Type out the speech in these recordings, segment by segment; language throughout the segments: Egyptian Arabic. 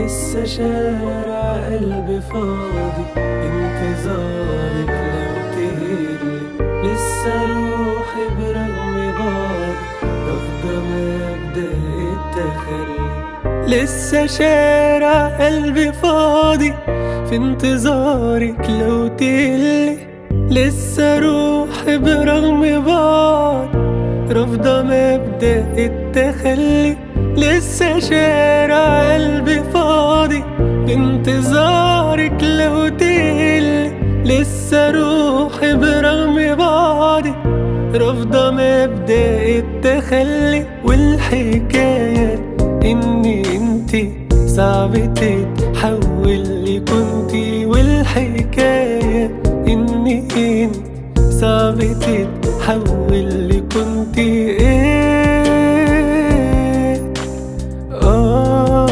لسه شارع قلبي فاضي انتظارك لو تهلي لسه روحي برغم بعضي رافضة مبدأ التخلي لسه شارع قلبي فاضي في انتظارك لو تهلي لسه روحي برغم بعض رافضة مبدأ التخلي لسه شارع قلبي فاضي بانتظارك لو تقلي لسه روحي برغم بعضي رافضة مبدأ التخلي والحكاية إني انتي صعب تتحول كنتي والحكاية إني انت صعب تتحول كنتي ايه آه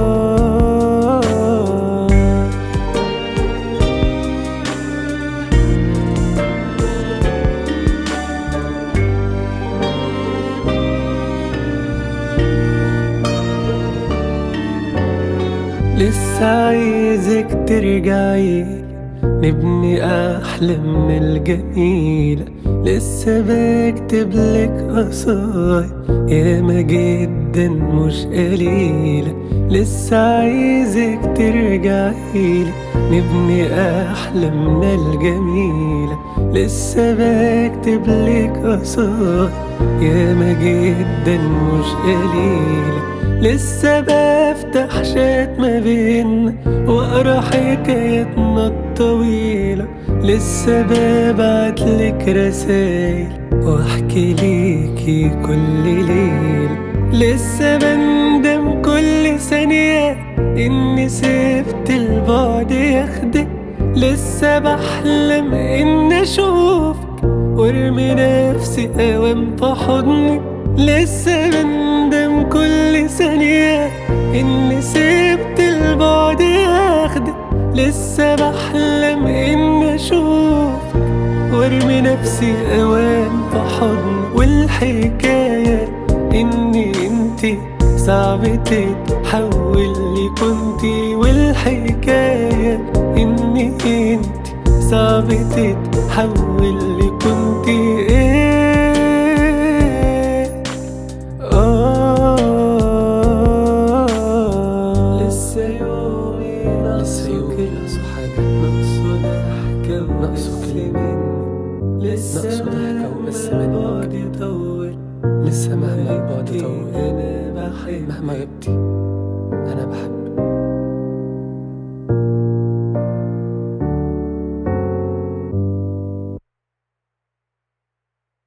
لسه عايزك ترجعي نبني أحلى من الجميلة لسه بكتب لك قصايد ياما جدا مش قليلة لسه عايزك ترجعيلي نبني أحلى من الجميلة لسه بكتب لك قصايد ياما جدا مش قليلة لسه بفتح شات ما بينا واقرا حكايتنا الطويلة لسه ببعت لك رسايل واحكي ليكي كل ليلة لسه بندم كل ثانية اني سبت البعد ياخدك لسه بحلم اني اشوفك وارمي نفسي اوام في حضنك لسه بندم كل ثانية إني سبت البعد ياخدك لسه بحلم إني أشوفك وارمي نفسي أوام في حضن والحكاية إني انتي صعب تتحول كنتي والحكاية إني انتي صعب تتحول كنتي ايه آه لسه يومي لسه يومي ناقصه حاجة ناقصه ضحكة ناقصه كلمة لسه ناقصه ضحكة وبس منك. البعد يطول لسه مهما البعد طول أنا بحب مهما غبتي أنا بحبك